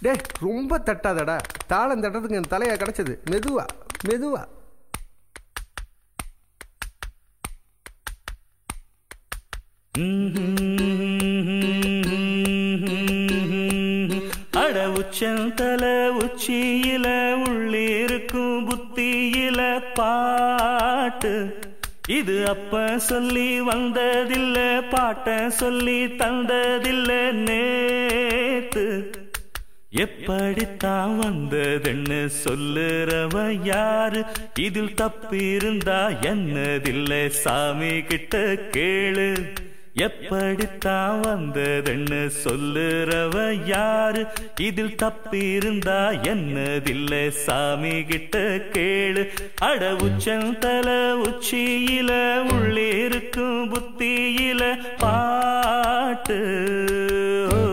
டேய் ரொம்ப தட்டாதடா தாளம் தட்டத்துக்கு என் தலையா கிடைச்சது மெதுவா மெதுவா அட உச்சந்தல உச்சியில உள்ளிருக்கும் புத்தியில பாட்டு இது அப்ப சொல்லி வந்ததில்ல பாட்ட சொல்லி தந்ததில்ல நேத்து எப்படித்தான் வந்ததுன்னு சொல்லுறவ யாரு இதில் தப்பிருந்தா என்னதில்லை சாமி கிட்ட கேளு எப்படித்தான் வந்ததுன்னு சொல்லுறவ யாரு இதில் தப்பிருந்தா என்னதில்லை சாமி கிட்ட கேளு அட உச்சந்தல உச்சியில உள்ளிருக்கும் புத்தியில பாட்டு ஓ.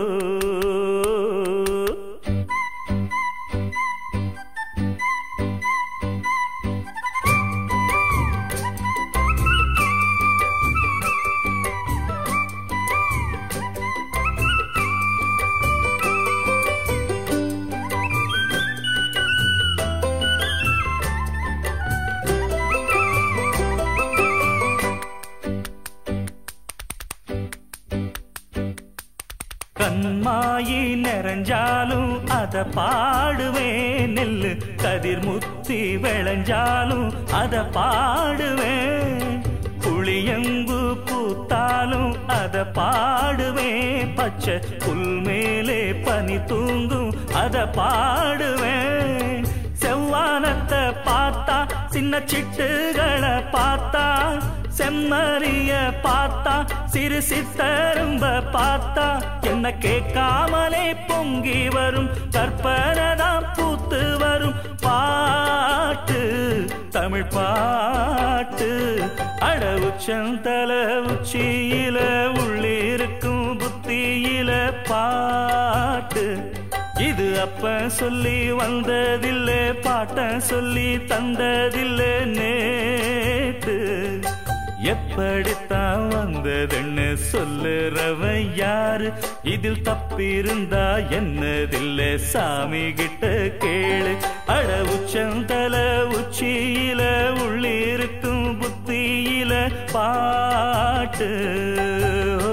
கண்மாயி நிறைஞ்சாலும் அத பாடுவேன் நெல்லு கதிர் முத்தி விளைஞ்சாலும் அத பாடுவேன் புளியங்கு பூத்தாலும் அத பாடுவேன் பச்சை புல் மேலே பனி தூங்கும் அத பாடுவேன் செவ்வானத்தை பார்த்தா சின்ன சிட்டுகளை பார்த்தா செம்மறிய பார்த்தா சிறு சித்தரும்ப பார்த்தா என்ன கேட்காமலே பொங்கி வரும் கற்பனதான் பூத்து வரும் பாட்டு தமிழ் பாட்டு அட உச்சந்தல உச்சியில உள்ளிருக்கும் புத்தியில பாட்டு இது அப்ப சொல்லி வந்ததில்ல பாட்ட சொல்லி தந்ததில்ல நேத்து எப்படித்தான் வந்ததுன்னு சொல்லுறவ யாரு இதில் தப்பிருந்தா என்னதில்ல சாமி கிட்ட கேளு அட உச்சந்தல உச்சியில உள்ளிருக்கும் புத்தியில பாட்டு ஓ.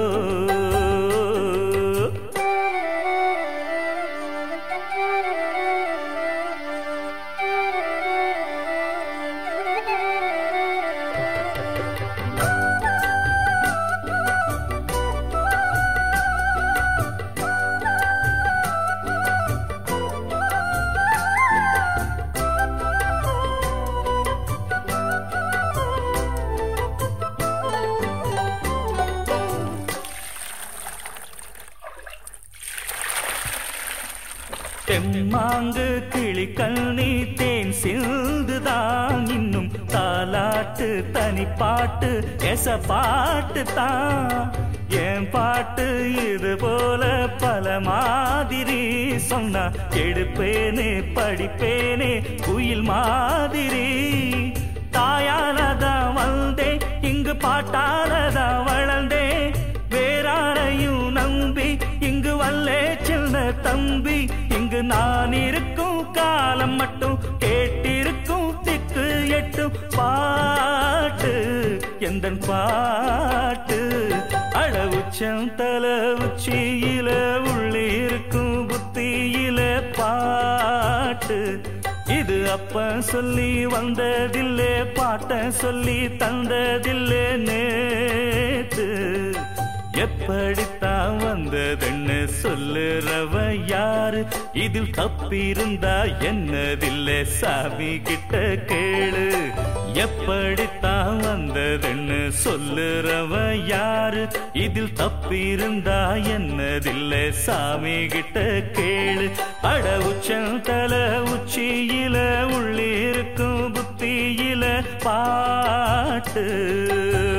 தெம்மாங்கு கிளிக்கல்னி தேன் சிந்துதான் இன்னும் தாலாட்டு தனிப்பாட்டு எச பாட்டு தான் என் பாட்டு இது போல பல மாதிரி சொன்னா எடுப்பேனே படிப்பேனே குயில் மாதிரி தாயாலதான் வந்தேன் இங்கு பாட்டாலதான் வளர்ந்தேன் வேறாரையும் நம்பி இங்கு வல்லே சின்ன தம்பி இங்கு நான் இருக்கும் காலம் மட்டும் கேட்டிருக்கும் திக்கு எட்டும் பாட்டு எந்த பாட்டு அட உச்சம் தல உச்சியில உள்ளிருக்கும் புத்தியில பாட்டு இது அப்ப சொல்லி வந்ததில்லே பாட்ட சொல்லி தந்ததில்லே நேத்து எப்படித்தான் வந்ததுன்னு சொல்லுறவ யாரு இதில் தப்பிருந்தா என்னதில்லை சாமி கிட்ட கேளு எப்படித்தான் வந்ததுன்னு சொல்லுறவ யாரு இதில் தப்பிருந்தா என்னதில்லை சாமி கிட்ட கேளு அட உச்சந்தல உச்சியில உள்ளிருக்கும் புத்தியில பாட்டு